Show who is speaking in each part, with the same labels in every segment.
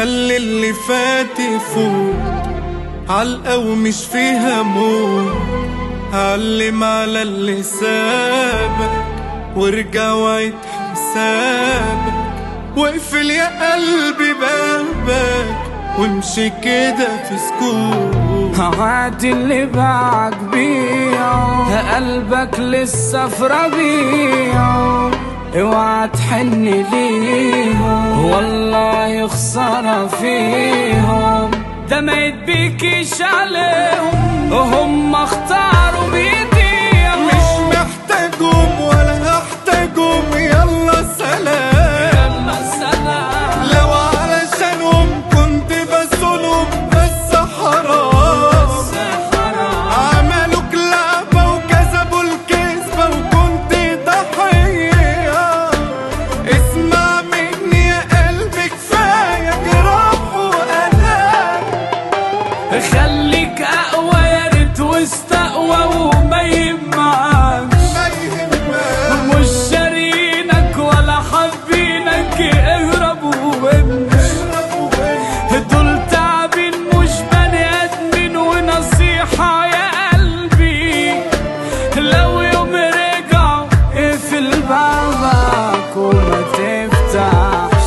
Speaker 1: خلي اللي فات يفوت علقة ومش فيها موت علم على اللي سابك وارجع وعيد حسابك واقفل يا قلبي بابك وامشي كده في سكوت
Speaker 2: عادي اللي باعك بيعه قلبك لسه في ربيعه اوعى تحن ليهم والله خسارة فيهم ده ما يدبيكيش عليهم وهم اختاروا بيديهم
Speaker 1: مش محتاجهم ولا هحتاجهم يلا سلام
Speaker 2: يلا سلام
Speaker 1: لو علشانهم كنت بسولهم بس حرام عملوك لعبة وكسبوا الكذبة وكنت ضحية اسمع مني يا قلبي كفاية جراح وألام
Speaker 2: خليك اقوى يا ريت واستقوى وما يهمكش
Speaker 1: ما يهمك
Speaker 2: مش شارينك ولا حابينك اهربوا وامشي دول تعبين مش بني ادمين ونصيحة يا قلبي لو يوم رجعوا اقفل بابك وما تفتحش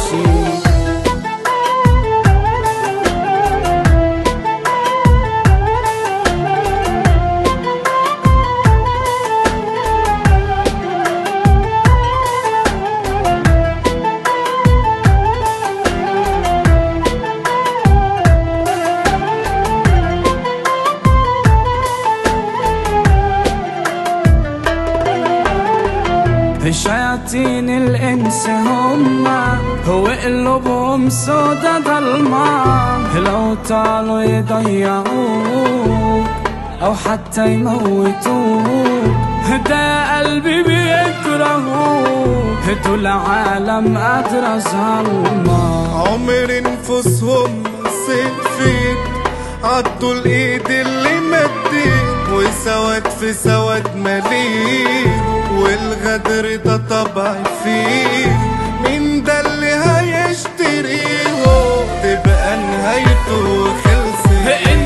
Speaker 2: شياطين الانس هما هو قلوبهم سودا ضلمة لو طالوا يضيعوك او حتى يموتوك ده قلبي بيكرهوك دول عالم قادرة ظلمة
Speaker 1: عمر نفوسهم سقفت عدوا الايد اللي مدت وسواد في سواد مليء والغدر ده طبع فيه مين ده اللي هيشتريه تبقى نهايته خلصت
Speaker 2: إن